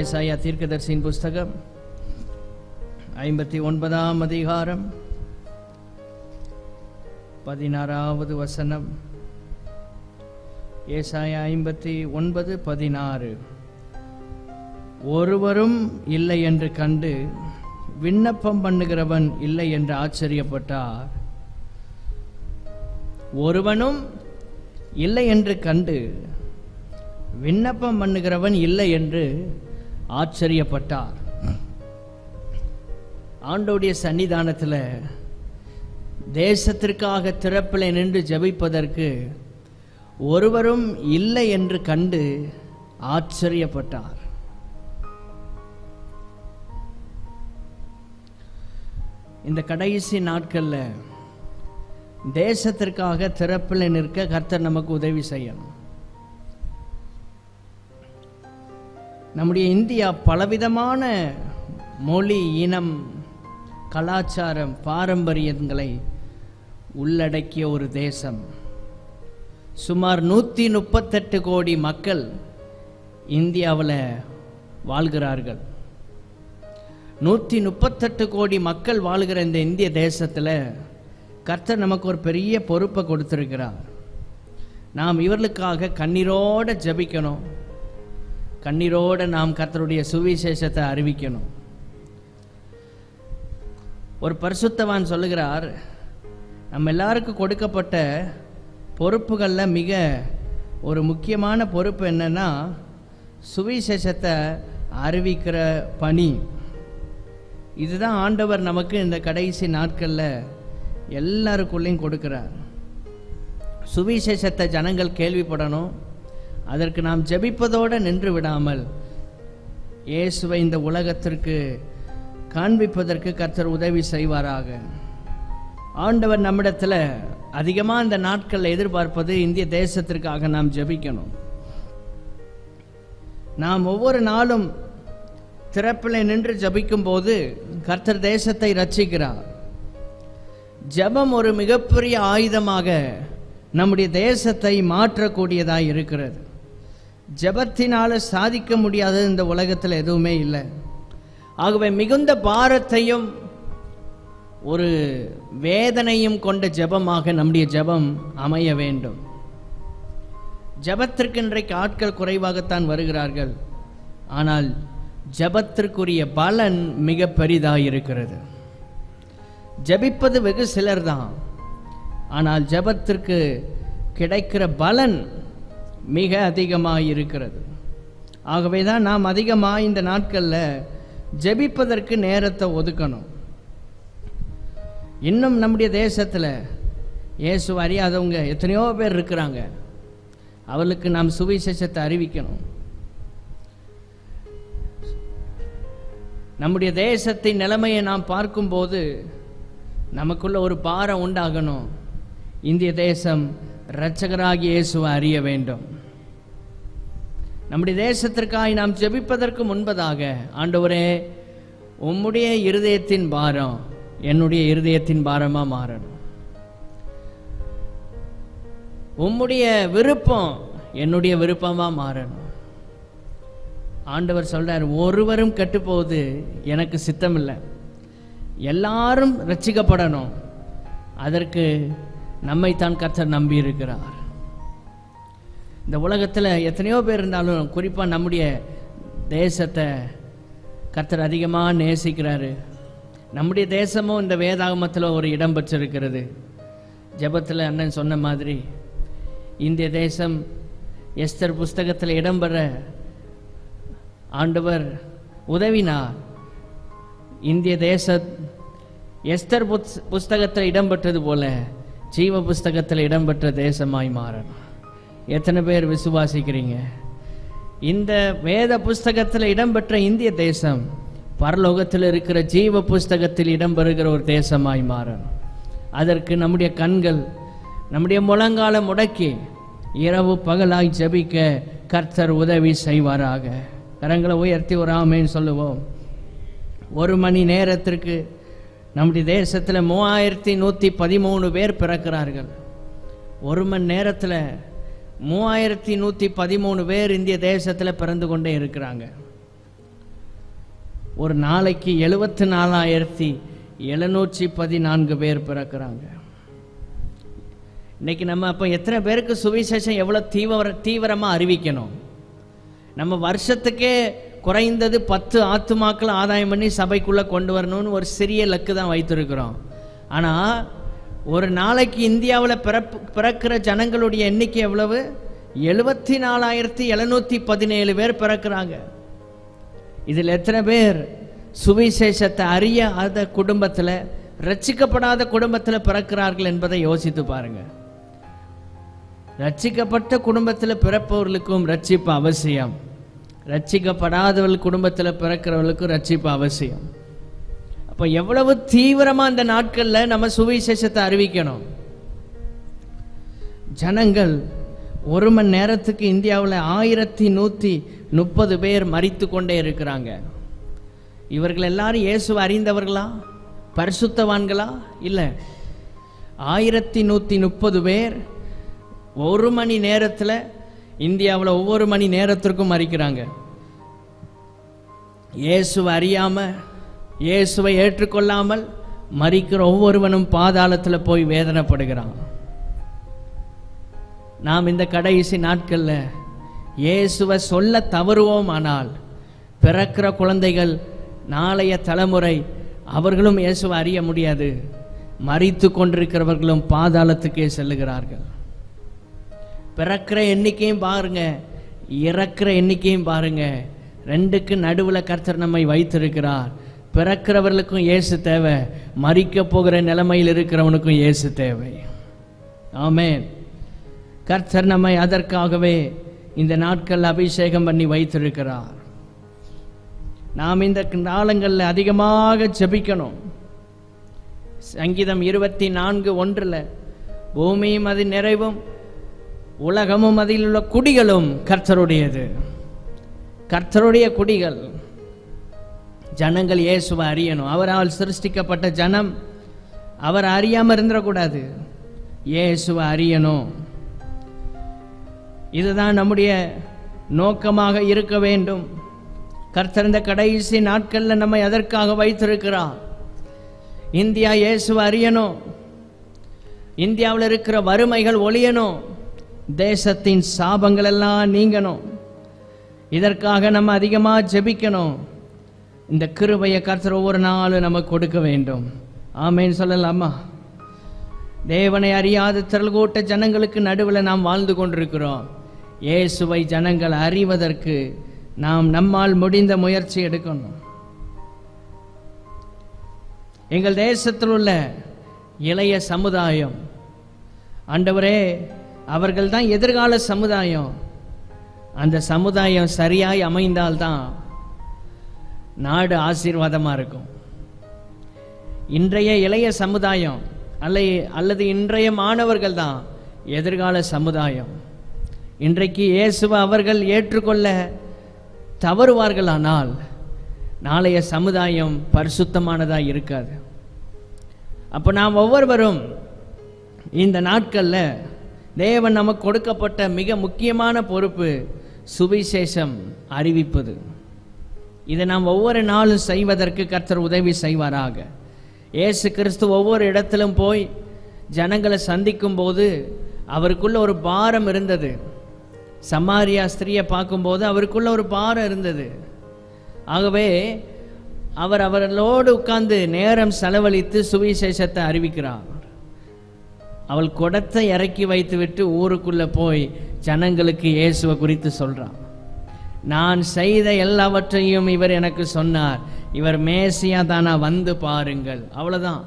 ஏசாயா தீர்க்கதரிசியின் புஸ்தகம் ஐம்பத்தி ஒன்பதாம் அதிகாரம் பதினாறாவது வசனம் ஏசாயா ஐம்பத்தி ஒன்பது பதினாறு ஒருவரும் இல்லை என்று கண்டு விண்ணப்பம் பண்ணுகிறவன் இல்லை என்று ஆச்சரியப்பட்டார் ஒருவனும் இல்லை என்று கண்டு விண்ணப்பம் பண்ணுகிறவன் இல்லை என்று ஆச்சரியப்பட்டார் ஆண்டோடைய சன்னிதானத்தில் தேசத்திற்காக திறப்பில் நின்று ஜெபிப்பதற்கு ஒருவரும் இல்லை என்று கண்டு ஆச்சரியப்பட்டார் இந்த கடைசி நாட்களில் தேசத்திற்காக திறப்பில் நிற்க கர்த்தர் நமக்கு உதவி செய்யணும் நம்முடைய இந்தியா பலவிதமான மொழி இனம் கலாச்சாரம் பாரம்பரியங்களை உள்ளடக்கிய ஒரு தேசம் சுமார் நூற்றி முப்பத்தெட்டு கோடி மக்கள் இந்தியாவில் வாழ்கிறார்கள் நூற்றி முப்பத்தெட்டு கோடி மக்கள் வாழ்கிற இந்த இந்திய தேசத்தில் கர்த்தர் நமக்கு ஒரு பெரிய பொறுப்பை கொடுத்திருக்கிறார் நாம் இவர்களுக்காக கண்ணீரோட ஜெபிக்கணும் கண்ணீரோட நாம் கர்த்தருடைய சுவிசேஷத்தை அறிவிக்கணும் ஒரு பரிசுத்தவான் சொல்லுகிறார் நம்ம எல்லாருக்கும் கொடுக்கப்பட்ட பொறுப்புகளில் மிக ஒரு முக்கியமான பொறுப்பு என்னன்னா சுவிசேஷத்தை அறிவிக்கிற பணி இதுதான் ஆண்டவர் நமக்கு இந்த கடைசி நாட்களில் எல்லாருக்குள்ளேயும் கொடுக்கிறார் சுவிசேஷத்தை ஜனங்கள் கேள்விப்படணும் அதற்கு நாம் ஜெபிப்பதோடு நின்று விடாமல் இயேசுவை இந்த உலகத்திற்கு காண்பிப்பதற்கு கர்த்தர் உதவி செய்வாராக ஆண்டவர் நம்மிடத்தில் அதிகமாக இந்த நாட்களில் எதிர்பார்ப்பது இந்திய தேசத்திற்காக நாம் ஜெபிக்கணும் நாம் ஒவ்வொரு நாளும் திறப்பில் நின்று ஜபிக்கும் போது கர்த்தர் தேசத்தை ரட்சிக்கிறார் ஜபம் ஒரு மிகப்பெரிய ஆயுதமாக நம்முடைய தேசத்தை மாற்றக்கூடியதாக இருக்கிறது ஜபத்தினால சாதிக்க முடியாதது இந்த உலகத்தில் எதுவுமே இல்லை ஆகவே மிகுந்த பாரத்தையும் ஒரு வேதனையும் கொண்ட ஜபமாக நம்முடைய ஜபம் அமைய வேண்டும் ஜபத்திற்கு இன்றைக்கு ஆட்கள் குறைவாகத்தான் வருகிறார்கள் ஆனால் ஜபத்திற்குரிய பலன் மிக பெரிதாக இருக்கிறது ஜபிப்பது வெகு சிலர் தான் ஆனால் ஜபத்திற்கு கிடைக்கிற பலன் மிக அதிகமாக இருக்கிறது ஆகவே தான் நாம் அதிகமாக இந்த நாட்களில் ஜபிப்பதற்கு நேரத்தை ஒதுக்கணும் இன்னும் நம்முடைய தேசத்தில் இயேசு அறியாதவங்க எத்தனையோ பேர் இருக்கிறாங்க அவளுக்கு நாம் சுவிசேஷத்தை அறிவிக்கணும் நம்முடைய தேசத்தின் நிலைமையை நாம் பார்க்கும்போது நமக்குள்ள ஒரு பாரம் உண்டாகணும் இந்திய தேசம் இரட்சகராகிய இயேசுவை அறிய வேண்டும் நம்முடைய தேசத்திற்காய் நாம் ஜெபிப்பதற்கு முன்பதாக ஆண்டவரே உம்முடைய இருதயத்தின் பாரம் என்னுடைய இருதயத்தின் பாரமாக மாறணும் உம்முடைய விருப்பம் என்னுடைய விருப்பமாக மாறணும் ஆண்டவர் சொல்றார் ஒருவரும் கெட்டுப்போவது எனக்கு சித்தம் இல்லை எல்லாரும் ரட்சிக்கப்படணும் அதற்கு நம்மைத்தான் கர்த்தர் நம்பி இருக்கிறார் இந்த உலகத்தில் எத்தனையோ பேர் இருந்தாலும் குறிப்பாக நம்முடைய தேசத்தை கர்த்தர் அதிகமாக நேசிக்கிறாரு நம்முடைய தேசமும் இந்த வேதாகமத்தில் ஒரு இடம் பெற்றிருக்கிறது ஜெபத்தில் அண்ணன் சொன்ன மாதிரி இந்திய தேசம் எஸ்தர் புஸ்தகத்தில் இடம்பெற ஆண்டவர் உதவினார் இந்திய தேச எஸ்தர் புஸ் புஸ்தகத்தில் இடம்பெற்றது போல ஜீவ புஸ்தகத்தில் இடம்பெற்ற தேசமாய் மாறணும் எத்தனை பேர் விசுவாசிக்கிறீங்க இந்த வேத புஸ்தகத்தில் இடம்பெற்ற இந்திய தேசம் பரலோகத்தில் இருக்கிற ஜீவ புஸ்தகத்தில் இடம்பெறுகிற ஒரு தேசமாய் மாறணும் அதற்கு நம்முடைய கண்கள் நம்முடைய முழங்கால முடக்கி இரவு பகலாய் ஜபிக்க கர்த்தர் உதவி செய்வாராக கரங்களை உயர்த்தி ஒரு ஆமேன்னு சொல்லுவோம் ஒரு மணி நேரத்திற்கு நம்முடைய தேசத்தில் மூவாயிரத்தி நூற்றி பதிமூணு பேர் பிறக்கிறார்கள் ஒரு மணி நேரத்தில் மூவாயிரத்தி நூற்றி பதிமூணு பேர் இந்திய தேசத்தில் பிறந்து கொண்டே இருக்கிறாங்க ஒரு நாளைக்கு எழுபத்தி நாலாயிரத்தி எழுநூற்றி பதினான்கு பேர் பிறக்கிறாங்க இன்னைக்கு நம்ம அப்போ எத்தனை பேருக்கு சுவிசேஷம் எவ்வளோ தீவிர தீவிரமாக அறிவிக்கணும் நம்ம வருஷத்துக்கே குறைந்தது பத்து ஆத்துமாக்கள் ஆதாயம் பண்ணி சபைக்குள்ளே கொண்டு வரணும்னு ஒரு சிறிய லக்கு தான் வைத்திருக்கிறோம் ஆனால் ஒரு நாளைக்கு இந்தியாவில் பிறப்பு பிறக்கிற ஜனங்களுடைய எண்ணிக்கை எவ்வளவு எழுபத்தி நாலாயிரத்தி எழுநூற்றி பதினேழு பேர் பிறக்கிறாங்க இதில் எத்தனை பேர் சுவிசேஷத்தை அறியாத குடும்பத்தில் ரட்சிக்கப்படாத குடும்பத்தில் பிறக்கிறார்கள் என்பதை யோசித்து பாருங்க ரட்சிக்கப்பட்ட குடும்பத்தில் பிறப்பவர்களுக்கும் ரட்சிப்பு அவசியம் ரட்சிக்கப்படாதவர்கள் குடும்பத்தில் பிறக்கிறவர்களுக்கும் ரட்சிப்பு அவசியம் அப்போ எவ்வளவு தீவிரமாக இந்த நாட்களில் நம்ம சுவிசேஷத்தை அறிவிக்கணும் ஜனங்கள் ஒரு மணி நேரத்துக்கு இந்தியாவில் ஆயிரத்தி நூற்றி முப்பது பேர் மறித்து கொண்டே இருக்கிறாங்க இவர்கள் எல்லாரும் இயேசுவை அறிந்தவர்களா பரிசுத்தவான்களா இல்லை ஆயிரத்தி நூற்றி முப்பது பேர் ஒரு மணி நேரத்தில் இந்தியாவில் ஒவ்வொரு மணி நேரத்திற்கும் மறிக்கிறாங்க இயேசுவை அறியாம இயேசுவை ஏற்றுக்கொள்ளாமல் மறிக்கிற ஒவ்வொருவனும் பாதாளத்தில் போய் வேதனைப்படுகிறான் நாம் இந்த கடைசி நாட்களில் இயேசுவை சொல்ல தவறுவோம் ஆனால் பிறக்கிற குழந்தைகள் நாளைய தலைமுறை அவர்களும் இயேசுவை அறிய முடியாது மறித்து கொண்டிருக்கிறவர்களும் பாதாளத்துக்கே செல்லுகிறார்கள் பிறக்கிற எண்ணிக்கையும் பாருங்க இறக்கிற எண்ணிக்கையும் பாருங்க ரெண்டுக்கு நடுவில் கர்த்தர் நம்மை வைத்திருக்கிறார் பிறக்கிறவர்களுக்கும் இயேசு தேவை மறிக்க போகிற நிலைமையில் இருக்கிறவனுக்கும் இயேசு தேவை ஆமென் கர்த்தர் நம்மை அதற்காகவே இந்த நாட்கள் அபிஷேகம் பண்ணி வைத்திருக்கிறார் நாம் இந்த நாளங்களில் அதிகமாக ஜெபிக்கணும் சங்கீதம் இருபத்தி நான்கு ஒன்றில் பூமியும் அது நிறைவும் உலகமும் அதில் உள்ள குடிகளும் கர்த்தருடையது கர்த்தருடைய குடிகள் ஜனங்கள் இயேசுவை அறியணும் அவரால் சிருஷ்டிக்கப்பட்ட ஜனம் அவர் அறியாமல் இருந்துடக்கூடாது இயேசுவை அறியணும் இதுதான் நம்முடைய நோக்கமாக இருக்க வேண்டும் கர்த்தர் இந்த கடைசி நாட்களில் நம்மை அதற்காக வைத்திருக்கிறார் இந்தியா இயேசுவை அறியணும் இந்தியாவில் இருக்கிற வறுமைகள் ஒழியணும் தேசத்தின் சாபங்கள் எல்லாம் நீங்கணும் இதற்காக நம்ம அதிகமாக ஜெபிக்கணும் இந்த கிருபையை கர்த்தர் ஒவ்வொரு நாளும் நமக்கு கொடுக்க வேண்டும் ஆமேன்னு சொல்லலாமா தேவனை அறியாத திரள் கூட்ட ஜனங்களுக்கு நடுவில் நாம் வாழ்ந்து கொண்டிருக்கிறோம் இயேசுவை ஜனங்கள் அறிவதற்கு நாம் நம்மால் முடிந்த முயற்சி எடுக்கணும் எங்கள் தேசத்தில் உள்ள இளைய சமுதாயம் ஆண்டவரே அவர்கள் தான் எதிர்கால சமுதாயம் அந்த சமுதாயம் சரியாய் அமைந்தால்தான் நாடு ஆசீர்வாதமாக இருக்கும் இன்றைய இளைய சமுதாயம் அல்ல அல்லது இன்றைய மாணவர்கள் தான் எதிர்கால சமுதாயம் இன்றைக்கு இயேசுவை அவர்கள் ஏற்றுக்கொள்ள தவறுவார்களானால் நாளைய சமுதாயம் பரிசுத்தமானதாக இருக்காது அப்போ நாம் ஒவ்வொருவரும் இந்த நாட்களில் தேவன் நமக்கு கொடுக்கப்பட்ட மிக முக்கியமான பொறுப்பு சுவிசேஷம் அறிவிப்பது இதை நாம் ஒவ்வொரு நாளும் செய்வதற்கு கர்த்தர் உதவி செய்வாராக இயேசு கிறிஸ்து ஒவ்வொரு இடத்திலும் போய் ஜனங்களை சந்திக்கும் போது அவருக்குள்ள ஒரு பாரம் இருந்தது சமாரியா ஸ்திரியை பார்க்கும்போது அவருக்குள்ள ஒரு பாரம் இருந்தது ஆகவே அவர் அவர்களோடு உட்கார்ந்து நேரம் செலவழித்து சுவிசேஷத்தை அறிவிக்கிறார் அவள் குடத்தை இறக்கி வைத்துவிட்டு ஊருக்குள்ள போய் ஜனங்களுக்கு இயேசுவை குறித்து சொல்றான் நான் செய்த எல்லாவற்றையும் இவர் எனக்கு சொன்னார் இவர் மேசியா தானா வந்து பாருங்கள் அவ்வளவுதான்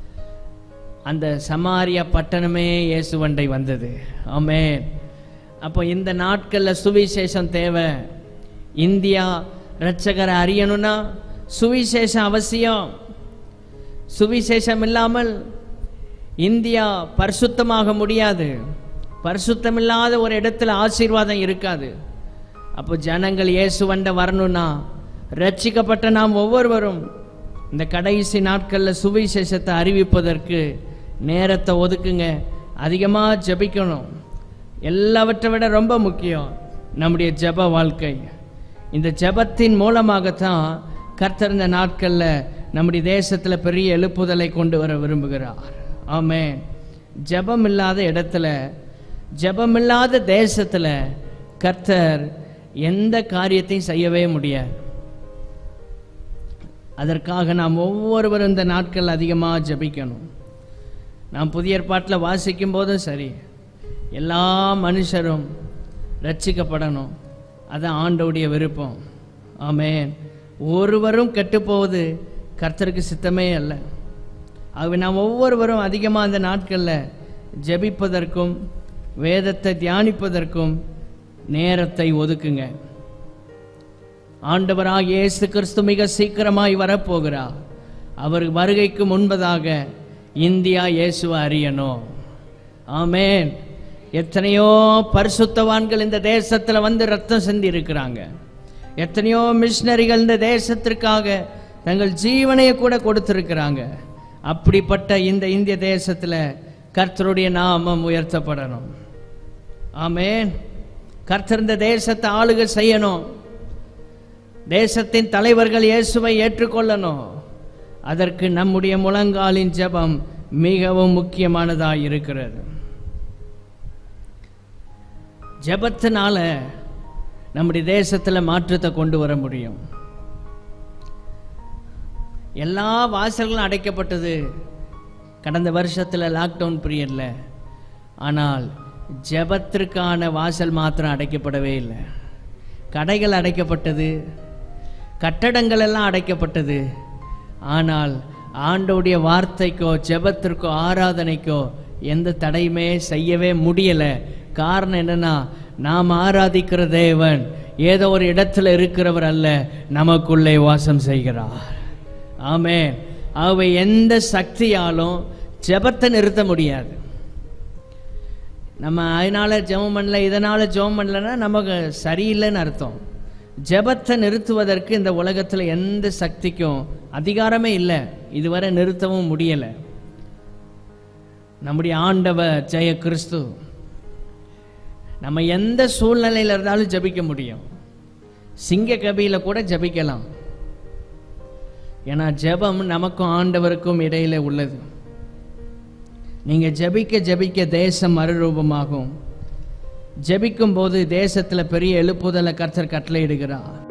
அந்த சமாரியா பட்டணமே இயேசுவண்டை வந்தது ஆமென் அப்போ இந்த நாட்களில் சுவிசேஷம் தேவை இந்தியா ரட்சகரை அறியணும்னா சுவிசேஷம் அவசியம் சுவிசேஷம் இல்லாமல் இந்தியா பரிசுத்தமாக முடியாது பரிசுத்தமில்லாத ஒரு இடத்துல ஆசீர்வாதம் இருக்காது அப்போ ஜனங்கள் இயேசுவண்ட வரணும்னா ரட்சிக்கப்பட்ட நாம் ஒவ்வொருவரும் இந்த கடைசி நாட்களில் சுவிசேஷத்தை அறிவிப்பதற்கு நேரத்தை ஒதுக்குங்க அதிகமாக ஜெபிக்கணும் எல்லாவற்றை விட ரொம்ப முக்கியம் நம்முடைய ஜெப வாழ்க்கை இந்த ஜெபத்தின் மூலமாகத்தான் கர்த்தர் இந்த நாட்களில் நம்முடைய தேசத்தில் பெரிய எழுப்புதலை கொண்டு வர விரும்புகிறார் ஆமென் ஜெபம் இல்லாத இடத்துல ஜெபம் இல்லாத தேசத்தில் கர்த்தர் எந்த காரியத்தையும் செய்யவே முடியாது அதற்காக நாம் ஒவ்வொருவரும் இந்த நாட்கள் அதிகமாக ஜெபிக்கணும் நாம் புதிய ஏற்பாட்டில் வாசிக்கும் போதும் சரி எல்லா மனுஷரும் ரட்சிக்கப்படணும் அதான் ஆண்டவுடைய விருப்பம் ஆமென் ஒருவரும் கெட்டுப்போவது கர்த்தருக்கு சித்தமே அல்ல ஆகவே நாம் ஒவ்வொருவரும் அதிகமாக அந்த நாட்களில் ஜெபிப்பதற்கும் வேதத்தை தியானிப்பதற்கும் நேரத்தை ஒதுக்குங்க ஆண்டவராக இயேசு கிறிஸ்து மிக சீக்கிரமாய் வரப்போகிறார் அவர் வருகைக்கு முன்பதாக இந்தியா இயேசுவை அறியணும் ஆமென் எத்தனையோ பரிசுத்தவான்கள் இந்த தேசத்தில் வந்து ரத்தம் சிந்தி இருக்கிறாங்க எத்தனையோ மிஷினரிகள் இந்த தேசத்திற்காக தங்கள் ஜீவனையை கூட கொடுத்திருக்கிறாங்க அப்படிப்பட்ட இந்த இந்திய தேசத்தில் கர்த்தருடைய நாமம் உயர்த்தப்படணும் ஆமென் கர்த்தர் இந்த தேசத்தை ஆளுகை செய்யணும் தேசத்தின் தலைவர்கள் இயேசுவை ஏற்றுக்கொள்ளணும் அதற்கு நம்முடைய முழங்காலின் ஜெபம் மிகவும் முக்கியமானதாக இருக்கிறது ஜெபத்தினால நம்முடைய தேசத்தில் மாற்றத்தை கொண்டு வர முடியும் எல்லா வாசல்களும் அடைக்கப்பட்டது கடந்த வருஷத்தில் லாக்டவுன் பீரியடில் ஆனால் ஜெபத்திற்கான வாசல் மாத்திரம் அடைக்கப்படவே இல்லை கடைகள் அடைக்கப்பட்டது கட்டடங்கள் எல்லாம் அடைக்கப்பட்டது ஆனால் ஆண்டோடைய வார்த்தைக்கோ ஜெபத்திற்கோ ஆராதனைக்கோ எந்த தடையுமே செய்யவே முடியலை காரணம் என்னன்னா நாம் ஆராதிக்கிற தேவன் ஏதோ ஒரு இடத்துல இருக்கிறவர் அல்ல நமக்குள்ளே வாசம் செய்கிறார் ஆமே ஆகவே எந்த சக்தியாலும் ஜெபத்தை நிறுத்த முடியாது நம்ம அதனால ஜெபம் பண்ணல இதனால ஜெபம் பண்ணலன்னா நமக்கு சரியில்லைன்னு அர்த்தம் ஜெபத்தை நிறுத்துவதற்கு இந்த உலகத்தில் எந்த சக்திக்கும் அதிகாரமே இல்லை இதுவரை நிறுத்தவும் முடியலை நம்முடைய ஆண்டவர் ஜெய கிறிஸ்து நம்ம எந்த சூழ்நிலையில் இருந்தாலும் ஜெபிக்க முடியும் சிங்க கபியில கூட ஜெபிக்கலாம் ஏன்னா ஜெபம் நமக்கும் ஆண்டவருக்கும் இடையில உள்ளது நீங்க ஜெபிக்க ஜெபிக்க தேசம் மறுரூபமாகும் ஜெபிக்கும் போது தேசத்துல பெரிய எழுப்புதலை கர்த்தர் கட்டளையிடுகிறார்